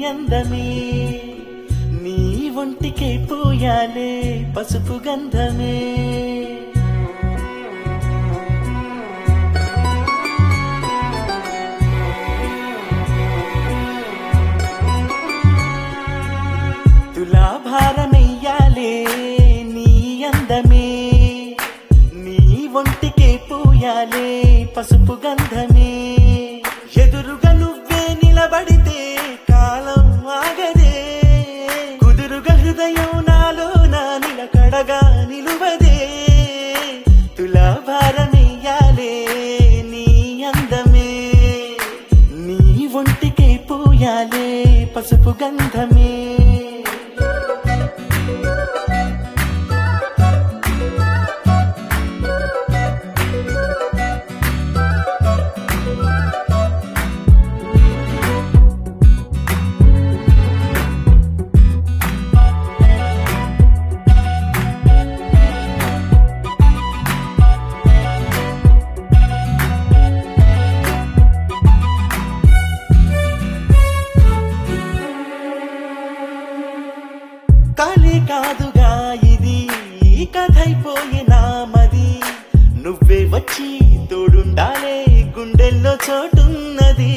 అందమే నీ ఒంటికే పోయాలే పసుపు గంధమే తులాభారమెయ్యాలే నీ అందమే నీ ఒంటికే పోయాలే పసుపు గంధమే ఎదురుగా నువ్వే నిలబడితే కాలం ఆగదే కుదురుగా హృదయం నాలో నా నిలకడగా నిలువదే తులాభారమెయ్యాలే నీ అందమే నీ ఒంటికే పోయాలే పసుపు గంధమే కాలే కాదుగా ఇది ఈ కథైపోయిన మది నువ్వే వచ్చి తోడుండాలే గుండెల్లో చోటున్నది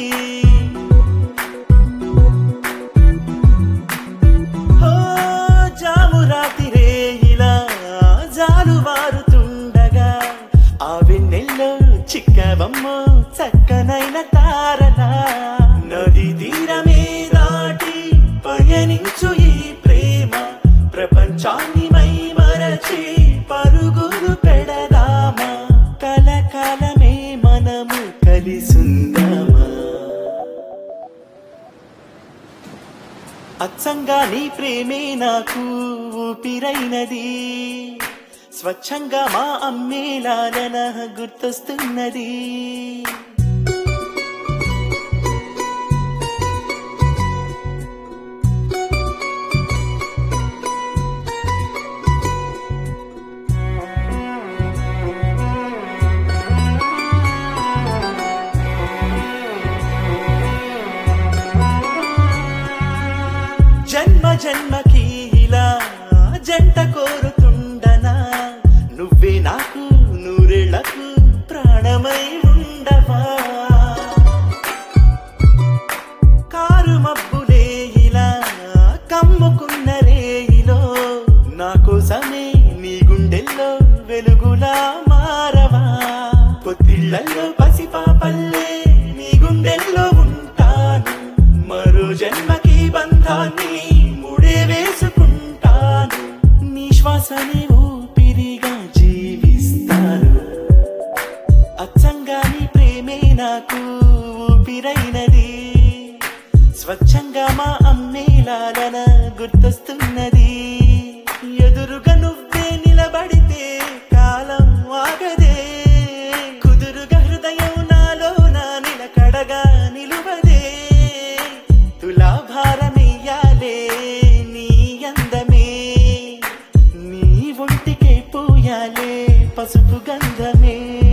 ఓ జాము రాతిరే ఇలా జాలువారుతుండగా ఆ వెన్నెల్లో చిక్కబమ్మ చక్కనైన తారలా నది తీరమే దాటి పయనించు ఈ ప్రేమ ప్రపంచాన్ని మై మరచి పరుగులు పెడదామా కలకాలమే మనము కలిసుందామా అచ్చంగా నీ ప్రేమే నాకు ఊపిరైనది స్వచ్ఛంగా మా అమ్మేలాలన గుర్తొస్తున్నది జన్మ జన్మకి ఇలా జంట కోరుతుండనా నువ్వే నాకు నూరేళ్లకు ప్రాణమై ఉండవా కారు మబ్బులే ఇలా కమ్ముకున్న రేయిలో నా కోసమే నీ గుండెల్లో వెలుగులా మారవా పొత్తిళ్లలో పసిపాపల్లే నీ గుండెల్లో ఉంటాను మరో జన్మకి బంధాన్ని ముడే వేసుకుంటాను నీ శ్వాసనే ఊపిరిగా జీవిస్తాను అచ్చంగా నీ ప్రేమే నాకు ఊపిరైనది స్వచ్ఛంగా మా అమ్మేలాలన గుర్తొస్తున్నది ఎదురుగా నువ్వే నిలబడితే కాలం ఆగదే కుదురుగా హృదయం నాలో నా నిలకడగా నిలువదే తులాభారమెయ్యాలే నీ అందమే నీ ఒంటికే పోయాలే పసుపు గంధమే